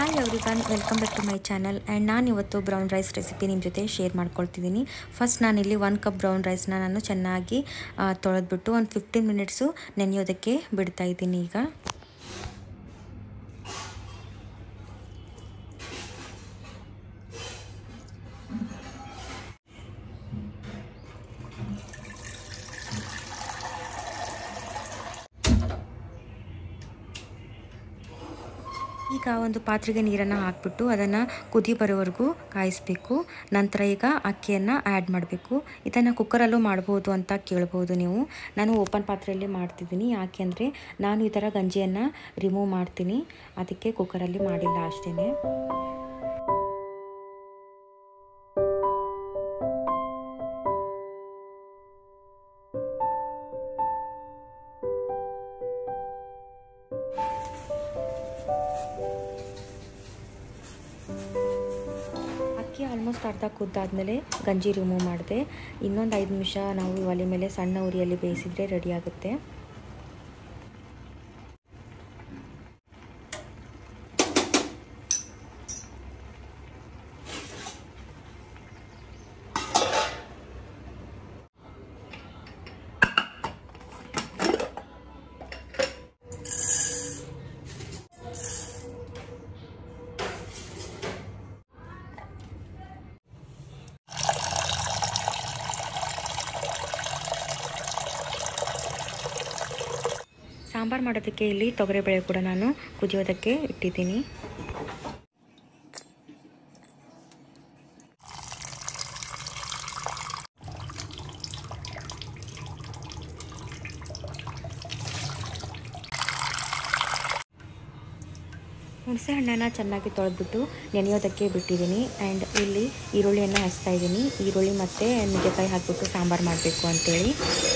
hi everyone welcome back to my channel and ನಾನು ಇವತ್ತು brown rice recipe ನಿಮ್ಮ ಜೊತೆ ಶೇರ್ ಮಾಡ್ಕೊಳ್ತಿದ್ದೀನಿ ಫಸ್ಟ್ ನಾನಿಲ್ಲಿ ಒಂದು ಕಪ್ ಬ್ರೌನ್ ರೈಸ್ನ ನಾನು ಚೆನ್ನಾಗಿ ತೊಳೆದ್ಬಿಟ್ಟು ಒಂದು ಫಿಫ್ಟೀನ್ ಮಿನಿಟ್ಸು ನೆನೆಯೋದಕ್ಕೆ ಬಿಡ್ತಾ ಇದ್ದೀನಿ ಈಗ ಈಗ ಒಂದು ಪಾತ್ರೆಗೆ ನೀರನ್ನು ಹಾಕ್ಬಿಟ್ಟು ಅದನ್ನು ಕುದಿ ಬರೋವರೆಗೂ ಕಾಯಿಸಬೇಕು ನಂತರ ಈಗ ಅಕ್ಕಿಯನ್ನು ಆ್ಯಡ್ ಮಾಡಬೇಕು ಇದನ್ನು ಕುಕ್ಕರಲ್ಲೂ ಮಾಡ್ಬೋದು ಅಂತ ಕೇಳ್ಬೋದು ನೀವು ನಾನು ಓಪನ್ ಪಾತ್ರೆಯಲ್ಲಿ ಮಾಡ್ತಿದ್ದೀನಿ ಯಾಕೆ ಅಂದರೆ ನಾನು ಈ ಥರ ಗಂಜಿಯನ್ನು ರಿಮೂವ್ ಮಾಡ್ತೀನಿ ಅದಕ್ಕೆ ಕುಕ್ಕರಲ್ಲಿ ಮಾಡಿಲ್ಲ ಅಷ್ಟೇ ಅಕ್ಕಿ ಆಲ್ಮೋಸ್ಟ್ ಅರ್ಧ ಕುದ್ದಾದ್ಮೇಲೆ ಗಂಜಿ ರಿಮೂವ್ ಮಾಡಿದೆ ಇನ್ನೊಂದು ಐದು ನಿಮಿಷ ನಾವು ಒಲೆ ಮೇಲೆ ಸಣ್ಣ ಉರಿಯಲ್ಲಿ ಬೇಯಿಸಿದ್ರೆ ರೆಡಿ ಆಗುತ್ತೆ ಸಾಂಬಾರು ಮಾಡೋದಕ್ಕೆ ಇಲ್ಲಿ ತೊಗರಿಬೇಳೆ ಕೂಡ ನಾನು ಕುದಿಯೋದಕ್ಕೆ ಇಟ್ಟಿದ್ದೀನಿ ಹುಣಸೆ ಹಣ್ಣನ್ನು ಚೆನ್ನಾಗಿ ತೊಳೆದ್ಬಿಟ್ಟು ನೆನೆಯೋದಕ್ಕೆ ಬಿಟ್ಟಿದ್ದೀನಿ ಆ್ಯಂಡ್ ಇಲ್ಲಿ ಈರುಳ್ಳಿಯನ್ನು ಹಚ್ತಾ ಇದ್ದೀನಿ ಈರುಳ್ಳಿ ಮತ್ತು ನುಗ್ಗೆಕಾಯಿ ಹಾಕಿಬಿಟ್ಟು ಸಾಂಬಾರು ಮಾಡಬೇಕು ಅಂತೇಳಿ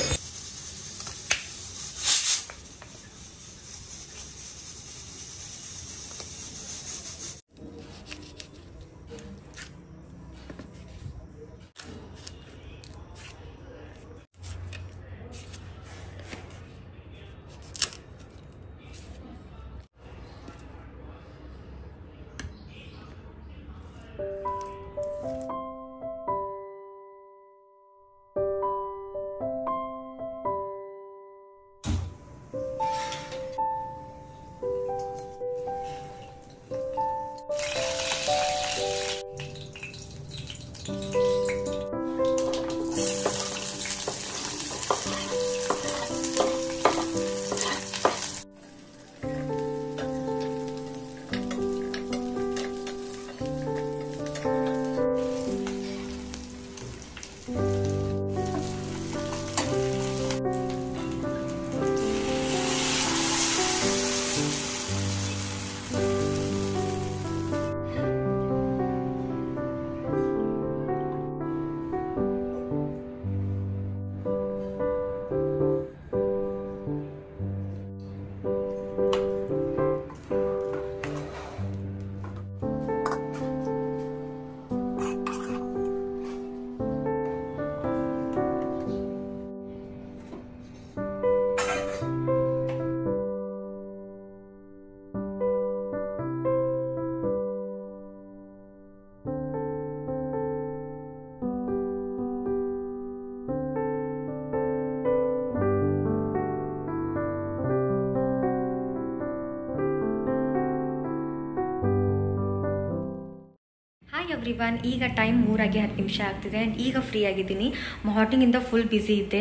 ಹಾಯ್ ಎವ್ರಿ ಒನ್ ಈಗ ಟೈಮ್ ಮೂರಾಗಿ ಹತ್ತು ನಿಮಿಷ ಆಗ್ತಿದೆ ಆ್ಯಂಡ್ ಈಗ ಫ್ರೀ ಆಗಿದ್ದೀನಿ ಮಾರ್ನಿಂಗಿಂದ ಫುಲ್ ಬ್ಯುಸಿ ಇದ್ದೆ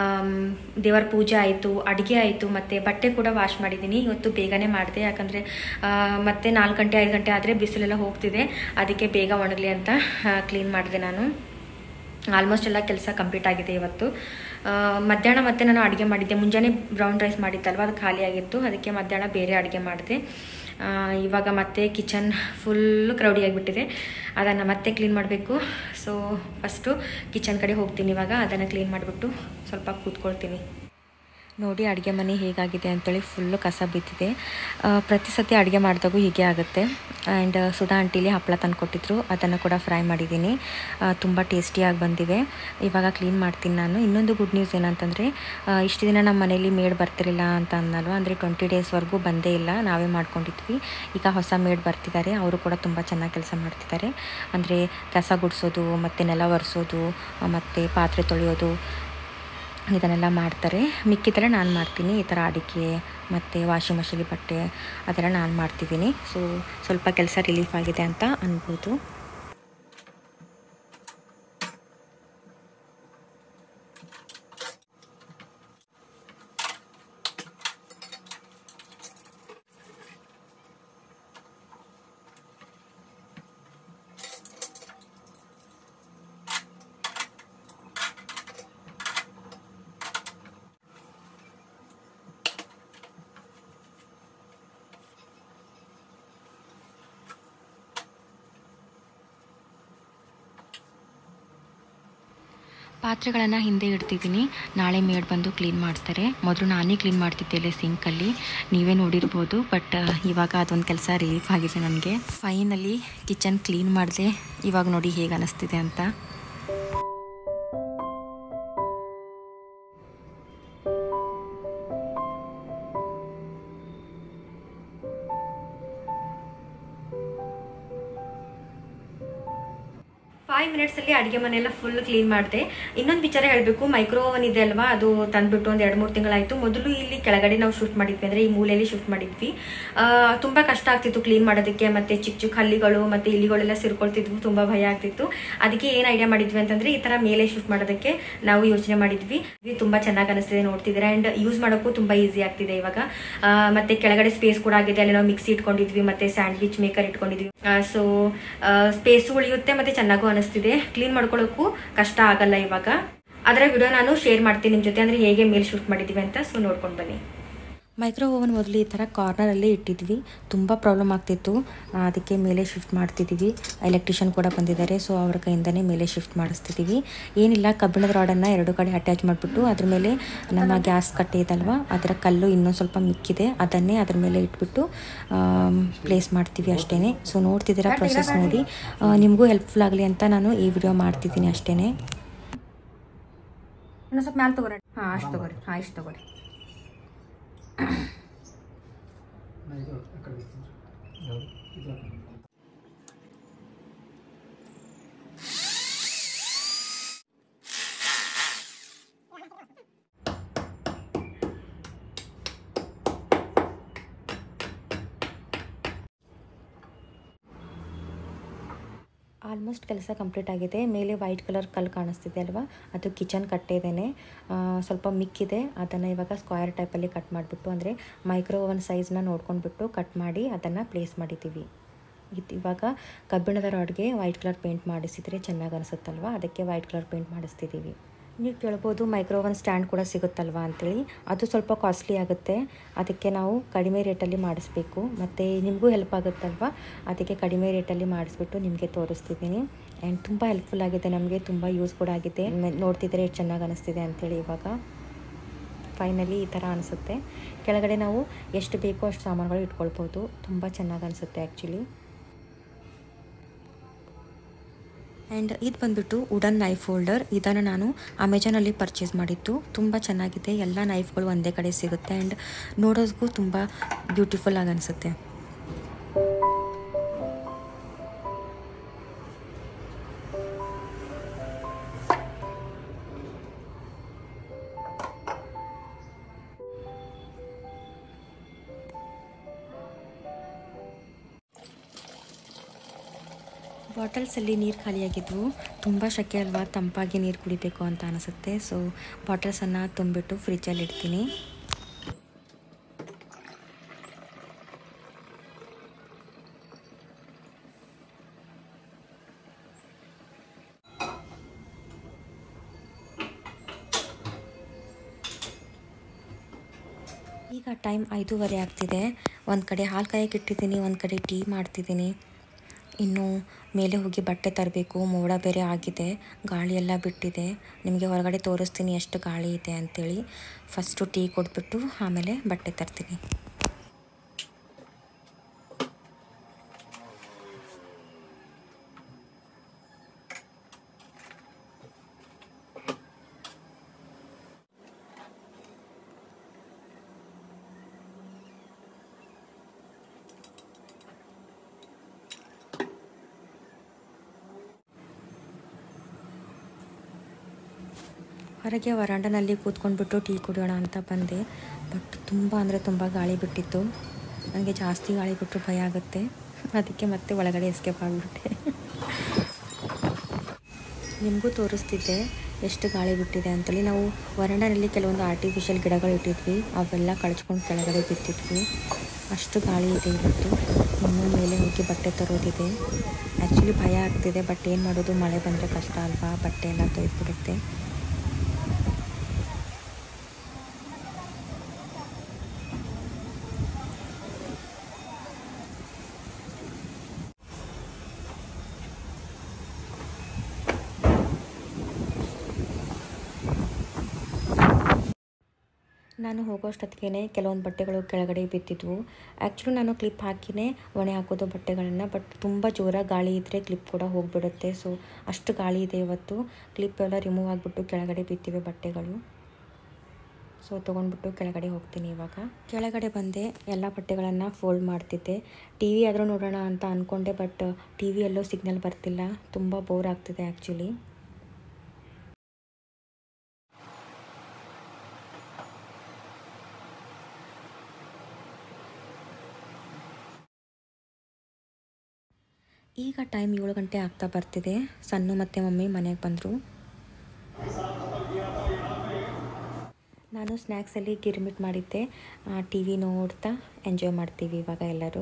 ದೇವರ ಪೂಜೆ ಆಯಿತು ಅಡುಗೆ ಆಯಿತು ಮತ್ತು ಬಟ್ಟೆ ಕೂಡ ವಾಶ್ ಮಾಡಿದ್ದೀನಿ ಇವತ್ತು ಬೇಗನೆ ಮಾಡಿದೆ ಯಾಕಂದರೆ ಮತ್ತೆ ನಾಲ್ಕು ಗಂಟೆ ಐದು ಗಂಟೆ ಆದರೆ ಬಿಸಿಲೆಲ್ಲ ಹೋಗ್ತಿದೆ ಅದಕ್ಕೆ ಬೇಗ ಒಣಗಲಿ ಅಂತ ಕ್ಲೀನ್ ಮಾಡಿದೆ ನಾನು ಆಲ್ಮೋಸ್ಟ್ ಎಲ್ಲ ಕೆಲಸ ಕಂಪ್ಲೀಟ್ ಆಗಿದೆ ಇವತ್ತು ಮಧ್ಯಾಹ್ನ ಮತ್ತೆ ನಾನು ಅಡುಗೆ ಮಾಡಿದ್ದೆ ಮುಂಜಾನೆ ಬ್ರೌನ್ ರೈಸ್ ಮಾಡಿದ್ದಲ್ವ ಅದು ಖಾಲಿ ಆಗಿತ್ತು ಅದಕ್ಕೆ ಮಧ್ಯಾಹ್ನ ಬೇರೆ ಅಡುಗೆ ಮಾಡಿದೆ ಇವಾಗ ಮತ್ತೆ ಕಿಚನ್ ಫುಲ್ ಕ್ರೌಡಿ ಆಗಿಬಿಟ್ಟಿದೆ ಅದನ್ನು ಮತ್ತೆ ಕ್ಲೀನ್ ಮಾಡಬೇಕು ಸೊ ಫಸ್ಟು ಕಿಚನ್ ಕಡೆ ಹೋಗ್ತೀನಿ ಇವಾಗ ಅದನ್ನು ಕ್ಲೀನ್ ಮಾಡಿಬಿಟ್ಟು ಸ್ವಲ್ಪ ಕೂತ್ಕೊಳ್ತೀನಿ ನೋಡಿ ಅಡುಗೆ ಮನೆ ಹೇಗಾಗಿದೆ ಅಂತೇಳಿ ಫುಲ್ಲು ಕಸ ಬಿದ್ದಿದೆ ಆ, ಪ್ರತಿ ಸತಿ ಅಡುಗೆ ಮಾಡಿದಾಗೂ ಹೀಗೆ ಆಗುತ್ತೆ ಆ್ಯಂಡ್ ಸುಧಾ ಆಂಟಿಲಿ ಹಪ್ಪಳ ತಂದುಕೊಟ್ಟಿದ್ರು ಅದನ್ನು ಕೂಡ ಫ್ರೈ ಮಾಡಿದ್ದೀನಿ ತುಂಬ ಟೇಸ್ಟಿಯಾಗಿ ಬಂದಿವೆ ಇವಾಗ ಕ್ಲೀನ್ ಮಾಡ್ತೀನಿ ನಾನು ಇನ್ನೊಂದು ಗುಡ್ ನ್ಯೂಸ್ ಏನಂತಂದರೆ ಇಷ್ಟು ದಿನ ನಮ್ಮ ಮನೇಲಿ ಮೇಡ್ ಬರ್ತಿರಲಿಲ್ಲ ಅಂತ ಅನ್ನಲ್ವ ಅಂದರೆ ಟ್ವೆಂಟಿ ಡೇಸ್ವರೆಗೂ ಬಂದೇ ಇಲ್ಲ ನಾವೇ ಮಾಡ್ಕೊಂಡಿದ್ವಿ ಈಗ ಹೊಸ ಮೇಡ್ ಬರ್ತಿದ್ದಾರೆ ಅವರು ಕೂಡ ತುಂಬ ಚೆನ್ನಾಗಿ ಕೆಲಸ ಮಾಡ್ತಿದ್ದಾರೆ ಅಂದರೆ ಕಸ ಗುಡಿಸೋದು ಮತ್ತು ನೆಲ ಒರೆಸೋದು ಮತ್ತು ಪಾತ್ರೆ ತೊಳೆಯೋದು ಇದನ್ನೆಲ್ಲ ಮಾಡ್ತಾರೆ ಮಿಕ್ಕಿದ್ರೆ ನಾನು ಮಾಡ್ತೀನಿ ಈ ಥರ ಅಡಿಕೆ ಮತ್ತು ವಾಷಿಂಗ್ ಮಷೀನ್ ಬಟ್ಟೆ ಅದೆಲ್ಲ ನಾನು ಮಾಡ್ತಿದ್ದೀನಿ ಸೊ ಸ್ವಲ್ಪ ಕೆಲಸ ರಿಲೀಫ್ ಆಗಿದೆ ಅಂತ ಅನ್ಬೋದು ಪಾತ್ರೆಗಳನ್ನು ಹಿಂದೆ ಇಡ್ತಿದ್ದೀನಿ ನಾಳೆ ಮೇಡ್ ಬಂದು ಕ್ಲೀನ್ ಮಾಡ್ತಾರೆ ಮೊದಲು ನಾನೇ ಕ್ಲೀನ್ ಮಾಡ್ತಿದ್ದೆ ಸಿಂಕಲ್ಲಿ ನೀವೇ ನೋಡಿರ್ಬೋದು ಬಟ್ ಇವಾಗ ಅದೊಂದು ಕೆಲಸ ರಿಲೀಫ್ ಆಗಿದೆ ನನಗೆ ಫೈನಲಿ ಕಿಚನ್ ಕ್ಲೀನ್ ಮಾಡಿದೆ ಇವಾಗ ನೋಡಿ ಹೇಗೆ ಅನ್ನಿಸ್ತಿದೆ ಅಂತ ಫೈವ್ ಮಿನಿಟ್ಸಲ್ಲಿ ಅಡುಗೆ ಮನೆಯೆಲ್ಲ ಫುಲ್ ಕ್ಲೀನ್ ಮಾಡಿದೆ ಇನ್ನೊಂದು ವಿಚಾರ ಹೇಳಬೇಕು ಮೈಕ್ರೋ ಓವನ್ ಇದೆ ಅಲ್ವಾ ಅದು ತಂದುಬಿಟ್ಟು ಒಂದು ಎರಡು ಮೂರು ತಿಂಗಳಾಯಿತು ಮೊದಲು ಇಲ್ಲಿ ಕೆಳಗಡೆ ನಾವು ಶಿಫ್ಟ್ ಮಾಡಿದ್ವಿ ಅಂದರೆ ಈ ಮೂಲೆಯಲ್ಲಿ ಶಿಫ್ಟ್ ಮಾಡಿದ್ವಿ ಆ, ತುಂಬ ಕಷ್ಟ ಆಗ್ತಿತ್ತು ಕ್ಲೀನ್ ಮಾಡೋದಕ್ಕೆ ಮತ್ತು ಚಿಕ್ಕ ಚಿಕ್ಕ ಹಲ್ಲಿಗಳು ಮತ್ತು ಇಲಿಗಳೆಲ್ಲ ಸೇರ್ಕೊಳ್ತಿದ್ವು ತುಂಬ ಭಯ ಆಗ್ತಿತ್ತು ಅದಕ್ಕೆ ಏನು ಐಡಿಯಾ ಮಾಡಿದ್ವಿ ಅಂತಂದರೆ ಈ ಥರ ಮೇಲೆ ಶಿಫ್ಟ್ ಮಾಡೋದಕ್ಕೆ ನಾವು ಯೋಚನೆ ಮಾಡಿದ್ವಿ ಇದು ತುಂಬ ಚೆನ್ನಾಗಿ ಅನಿಸ್ತಿದೆ ನೋಡ್ತಿದ್ರೆ ಆ್ಯಂಡ್ ಯೂಸ್ ಮಾಡೋಕ್ಕೂ ತುಂಬ ಈಸಿ ಆಗ್ತಿದೆ ಇವಾಗ ಆ, ಮತ್ತೆ ಕೆಳಗಡೆ ಸ್ಪೇಸ್ ಕೂಡ ಆಗಿದೆ ಅಲ್ಲಿ ನಾವು ಮಿಕ್ಸಿ ಇಟ್ಕೊಂಡಿದ್ವಿ ಮತ್ತೆ ಸ್ಯಾಂಡ್ವಿಚ್ ಮೇಕರ್ ಇಟ್ಕೊಂಡಿದ್ವಿ ಸೊ ಸ್ಪೇಸು ಉಳಿಯುತ್ತೆ ಮತ್ತೆ ಚೆನ್ನಾಗೂ ಅನಿಸ್ತಿದೆ ಕ್ಲೀನ್ ಮಾಡ್ಕೊಳ್ಳೋಕ್ಕೂ ಕಷ್ಟ ಆಗಲ್ಲ ಇವಾಗ ಅದರ ವಿಡಿಯೋ ನಾನು ಶೇರ್ ಮಾಡ್ತೀನಿ ನಿಮ್ಮ ಜೊತೆ ಅಂದರೆ ಹೇಗೆ ಮೇಲ್ ಶಿಫ್ಟ್ ಮಾಡಿದ್ದೀವಿ ಅಂತ ಸೊ ನೋಡ್ಕೊಂಡು ಬನ್ನಿ ಮೈಕ್ರೋ ಓವನ್ ಮೊದಲು ಈ ಥರ ಕಾರ್ನರಲ್ಲೇ ಇಟ್ಟಿದ್ವಿ ತುಂಬ ಪ್ರಾಬ್ಲಮ್ ಆಗ್ತಿತ್ತು ಆ, ಅದಕ್ಕೆ ಮೇಲೆ ಶಿಫ್ಟ್ ಮಾಡ್ತಿದ್ದೀವಿ ಎಲೆಕ್ಟ್ರಿಷಿಯನ್ ಕೂಡ ಬಂದಿದ್ದಾರೆ ಸೊ ಅವ್ರ ಕೈಯಿಂದನೇ ಮೇಲೆ ಶಿಫ್ಟ್ ಮಾಡಿಸ್ತಿದ್ದೀವಿ ಏನಿಲ್ಲ ಕಬ್ಬಿಣದ ರಾಡನ್ನು ಎರಡು ಕಡೆ ಅಟ್ಯಾಚ್ ಮಾಡಿಬಿಟ್ಟು ಅದ್ರ ಮೇಲೆ ನಮ್ಮ ಗ್ಯಾಸ್ ಕಟ್ಟೆ ಇದಲ್ವ ಅದರ ಕಲ್ಲು ಇನ್ನೊಂದು ಸ್ವಲ್ಪ ಮಿಕ್ಕಿದೆ ಅದನ್ನೇ ಅದ್ರ ಮೇಲೆ ಇಟ್ಬಿಟ್ಟು ಪ್ಲೇಸ್ ಮಾಡ್ತೀವಿ ಅಷ್ಟೇ ಸೊ ನೋಡ್ತಿದ್ದೀರಾ ಪ್ರೊಸೆಸ್ ನೋಡಿ ಆ, ನಿಮಗೂ ಹೆಲ್ಪ್ಫುಲ್ ಆಗಲಿ ಅಂತ ನಾನು ಈ ವಿಡಿಯೋ ಮಾಡ್ತಿದ್ದೀನಿ ಅಷ್ಟೇ ಇನ್ನೊಂದು ಸ್ವಲ್ಪ ಮ್ಯಾಲೆ ತಗೋರಿ ಹಾಂ ಅಷ್ಟು ತಗೋರಿ ಹಾಂ ಇಷ್ಟು ತಗೋರಿ ಆಲ್ಮೋಸ್ಟ್ ಕೆಲಸ ಕಂಪ್ಲೀಟ್ ಆಗಿದೆ ಮೇಲೆ ವೈಟ್ ಕಲರ್ ಕಲ್ಲು ಕಾಣಿಸ್ತಿದೆ ಅಲ್ವಾ ಅದು ಕಿಚನ್ ಕಟ್ಟಿದ್ದೇನೆ ಸ್ವಲ್ಪ ಮಿಕ್ಕಿದೆ ಅದನ್ನು ಇವಾಗ ಸ್ಕ್ವೇರ್ ಟೈಪಲ್ಲಿ ಕಟ್ ಮಾಡಿಬಿಟ್ಟು ಅಂದರೆ ಮೈಕ್ರೋ ಓವನ್ ಸೈಜ್ನ ನೋಡ್ಕೊಂಡ್ಬಿಟ್ಟು ಕಟ್ ಮಾಡಿ ಅದನ್ನು ಪ್ಲೇಸ್ ಮಾಡಿದ್ದೀವಿ ಇದು ಇವಾಗ ಕಬ್ಬಿಣದ ರಾಡ್ಗೆ ವೈಟ್ ಕಲರ್ ಪೇಂಟ್ ಮಾಡಿಸಿದರೆ ಚೆನ್ನಾಗಿ ಅನಿಸುತ್ತಲ್ವ ಅದಕ್ಕೆ ವೈಟ್ ಕಲರ್ ಪೇಂಟ್ ಮಾಡಿಸ್ತಿದ್ದೀವಿ ನೀವು ಕೇಳ್ಬೋದು ಮೈಕ್ರೋ ಓವನ್ ಸ್ಟ್ಯಾಂಡ್ ಕೂಡ ಸಿಗುತ್ತಲ್ವಾ ಅಂತೇಳಿ ಅದು ಸ್ವಲ್ಪ ಕಾಸ್ಟ್ಲಿ ಆಗುತ್ತೆ ಅದಕ್ಕೆ ನಾವು ಕಡಿಮೆ ರೇಟಲ್ಲಿ ಮಾಡಿಸ್ಬೇಕು ಮತ್ತು ನಿಮಗೂ ಹೆಲ್ಪ್ ಆಗುತ್ತಲ್ವ ಅದಕ್ಕೆ ಕಡಿಮೆ ರೇಟಲ್ಲಿ ಮಾಡಿಸ್ಬಿಟ್ಟು ನಿಮಗೆ ತೋರಿಸ್ತಿದ್ದೀನಿ ಆ್ಯಂಡ್ ತುಂಬ ಹೆಲ್ಪ್ಫುಲ್ ಆಗಿದೆ ನಮಗೆ ತುಂಬ ಯೂಸ್ ಕೂಡ ಆಗಿದೆ ಮ್- ನೋಡ್ತಿದ್ರೆ ಎಷ್ಟು ಚೆನ್ನಾಗಿ ಅನಿಸ್ತಿದೆ ಅಂತೇಳಿ ಇವಾಗ ಫೈನಲಿ ಈ ಥರ ಅನಿಸುತ್ತೆ ಕೆಳಗಡೆ ನಾವು ಎಷ್ಟು ಬೇಕೋ ಅಷ್ಟು ಸಾಮಾನುಗಳು ಇಟ್ಕೊಳ್ಬೋದು ತುಂಬ ಚೆನ್ನಾಗಿ ಅನಿಸುತ್ತೆ ಆ್ಯಕ್ಚುಲಿ ಆ್ಯಂಡ್ ಇದು ಬಂದುಬಿಟ್ಟು ವುಡನ್ ನೈಫ್ ಹೋಲ್ಡರ್ ಇದನ್ನು ನಾನು ಅಮೆಜಾನಲ್ಲಿ ಪರ್ಚೇಸ್ ಮಾಡಿದ್ದು ತುಂಬ ಚೆನ್ನಾಗಿದೆ ಎಲ್ಲ ನೈಫ್ಗಳು ಒಂದೇ ಕಡೆ ಸಿಗುತ್ತೆ ಆ್ಯಂಡ್ ನೋಡೋದಕ್ಕೂ ತುಂಬ ಬ್ಯೂಟಿಫುಲ್ ಆಗಿ ಅನಿಸುತ್ತೆ ಬಾಟಲ್ಸಲ್ಲಿ ನೀರು ಖಾಲಿಯಾಗಿದ್ವು ತುಂಬ ಶೆಕೆ ಅಲ್ವಾ ತಂಪಾಗಿ ನೀರು ಕುಡಿಬೇಕು ಅಂತ ಅನಿಸುತ್ತೆ ಸೊ ಬಾಟಲ್ಸನ್ನು ತುಂಬಿಟ್ಟು ಫ್ರಿಜ್ಜಲ್ಲಿ ಇಡ್ತೀನಿ ಈಗ ಟೈಮ್ ಐದೂವರೆ ಆಗ್ತಿದೆ ಒಂದು ಕಡೆ ಹಾಲು ಕಾಯಕ್ಕೆ ಇಟ್ಟಿದ್ದೀನಿ ಒಂದು ಕಡೆ ಟೀ ಮಾಡ್ತಿದ್ದೀನಿ ಇನ್ನು ಮೇಲೆ ಹೋಗಿ ಬಟ್ಟೆ ತರಬೇಕು ಮೋಡ ಬೇರೆ ಆಗಿದೆ ಗಾಳಿ ಎಲ್ಲ ಬಿಟ್ಟಿದೆ ನಿಮಗೆ ಹೊರಗಡೆ ತೋರಿಸ್ತೀನಿ ಎಷ್ಟು ಗಾಳಿ ಇದೆ ಅಂಥೇಳಿ ಫಸ್ಟು ಟೀ ಕೊಟ್ಬಿಟ್ಟು ಆಮೇಲೆ ಬಟ್ಟೆ ತರ್ತೀನಿ ಹೊರಗೆ ವರಾಂಡನಲ್ಲಿ ಕೂತ್ಕೊಂಡ್ಬಿಟ್ಟು ಟೀ ಕುಡಿಯೋಣ ಅಂತ ಬಂದೆ ಬಟ್ ತುಂಬ ಅಂದರೆ ತುಂಬ ಗಾಳಿ ಬಿಟ್ಟಿತ್ತು ನನಗೆ ಜಾಸ್ತಿ ಗಾಳಿ ಬಿಟ್ಟರು ಭಯ ಆಗುತ್ತೆ ಅದಕ್ಕೆ ಮತ್ತೆ ಒಳಗಡೆ ಎಸ್ಕೇಪ್ ಆಗಿಬಿಟ್ಟೆ ನಿಮಗೂ ತೋರಿಸ್ತಿದ್ದೆ ಎಷ್ಟು ಗಾಳಿ ಬಿಟ್ಟಿದೆ ಅಂತೇಳಿ ನಾವು ವರಂಡನಲ್ಲಿ ಕೆಲವೊಂದು ಆರ್ಟಿಫಿಷಿಯಲ್ ಗಿಡಗಳು ಇಟ್ಟಿದ್ವಿ ಅವೆಲ್ಲ ಕಳ್ಚ್ಕೊಂಡು ಕೆಳಗಡೆ ಬಿತ್ತಿದ್ವಿ ಅಷ್ಟು ಗಾಳಿ ಇದೆ ಇವತ್ತು ಇನ್ನು ಮೇಲೆ ಹೋಗಿ ಬಟ್ಟೆ ತರೋದಿದೆ ಆ್ಯಕ್ಚುಲಿ ಭಯ ಆಗ್ತಿದೆ ಬಟ್ ಏನು ಮಾಡೋದು ಮಳೆ ಬಂದರೆ ಕಷ್ಟ ಅಲ್ವಾ ಬಟ್ಟೆ ಎಲ್ಲ ತೊಯ್ದ್ಬಿಡುತ್ತೆ ನಾನು ಹೋಗೋಷ್ಟೊತ್ತಿಗೆ ಕೆಲವೊಂದು ಬಟ್ಟೆಗಳು ಕೆಳಗಡೆ ಬಿದ್ದಿದ್ವು ಆ್ಯಕ್ಚುಲಿ ನಾನು ಕ್ಲಿಪ್ ಹಾಕಿನೇ ಒಣೆ ಹಾಕೋದು ಬಟ್ಟೆಗಳನ್ನು ಬಟ್ ತುಂಬ ಜೋರಾಗಿ ಗಾಳಿ ಇದ್ದರೆ ಕ್ಲಿಪ್ ಕೂಡ ಹೋಗಿಬಿಡುತ್ತೆ ಸೊ ಅಷ್ಟು ಗಾಳಿ ಇದೆ ಇವತ್ತು ಕ್ಲಿಪ್ ಎಲ್ಲ ರಿಮೂವ್ ಆಗಿಬಿಟ್ಟು ಕೆಳಗಡೆ ಬಿದ್ದಿವೆ ಬಟ್ಟೆಗಳು ಸೊ ತೊಗೊಂಡ್ಬಿಟ್ಟು ಕೆಳಗಡೆ ಹೋಗ್ತೀನಿ ಇವಾಗ ಕೆಳಗಡೆ ಬಂದೆ ಎಲ್ಲ ಬಟ್ಟೆಗಳನ್ನು ಫೋಲ್ಡ್ ಮಾಡ್ತಿದ್ದೆ ಟಿ ವಿ ಆದರೂ ನೋಡೋಣ ಅಂತ ಅಂದ್ಕೊಂಡೆ ಬಟ್ ಟಿ ವಿಯಲ್ಲೂ ಸಿಗ್ನಲ್ ಬರ್ತಿಲ್ಲ ತುಂಬ ಬೋರ್ ಆಗ್ತಿದೆ ಆ್ಯಕ್ಚುಲಿ ಈಗ ಟೈಮ್ ಏಳು ಗಂಟೆ ಆಗ್ತಾ ಬರ್ತಿದೆ ಸಣ್ಣ ಮತ್ತು ಮಮ್ಮಿ ಮನೆಗೆ ಬಂದರು ನಾನು ಸ್ನ್ಯಾಕ್ಸಲ್ಲಿ ಗಿರ್ಮಿಟ್ ಮಾಡಿದ್ದೆ ಟಿ ವಿ ನೋಡ್ತಾ ಎಂಜಾಯ್ ಮಾಡ್ತೀವಿ ಇವಾಗ ಎಲ್ಲರೂ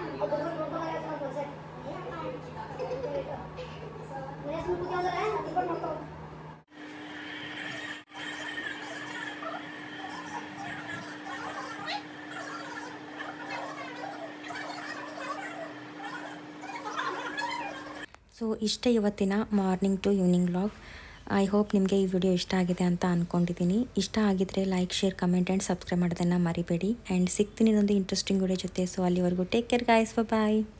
ಸೊ ಇಷ್ಟೇ ಇವತ್ತಿನ morning to evening vlog I hope ನಿಮಗೆ ಈ ವಿಡಿಯೋ ಇಷ್ಟ ಆಗಿದೆ ಅಂತ ಅಂದ್ಕೊಂಡಿದ್ದೀನಿ ಇಷ್ಟ ಆಗಿದ್ರೆ like share comment and subscribe ಮಾಡೋದನ್ನು ಮರಿಬೇಡಿ ಆ್ಯಂಡ್ ಸಿಗ್ತೀನಿ ಇನ್ನೊಂದು ಇಂಟ್ರೆಸ್ಟಿಂಗ್ ವಿಡಿಯೋ ಜೊತೆ ಸೊ ಅಲ್ಲಿವರೆಗೂ ಟೇಕ್ ಕೇರ್ ಗಾಯ್ಸ್ ಬಾಯ್